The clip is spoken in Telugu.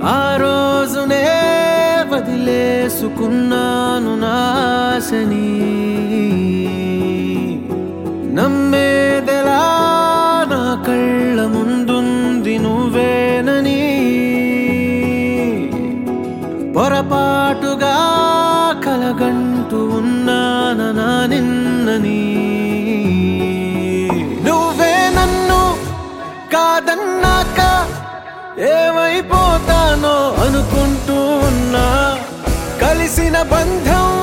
ఆ రోజునే వదిలేసుకున్నాను నాశని నమ్మేదెలా నా కళ్ళ ముందుంది నువ్వేనని పొరపాటుగా కలగంటూ ఉన్నాన నా నిన్నని నువ్వే నన్ను కాదన్నాక ఏమైపోతానో అనుకుంటూ ఉన్నా కలిసిన బంధం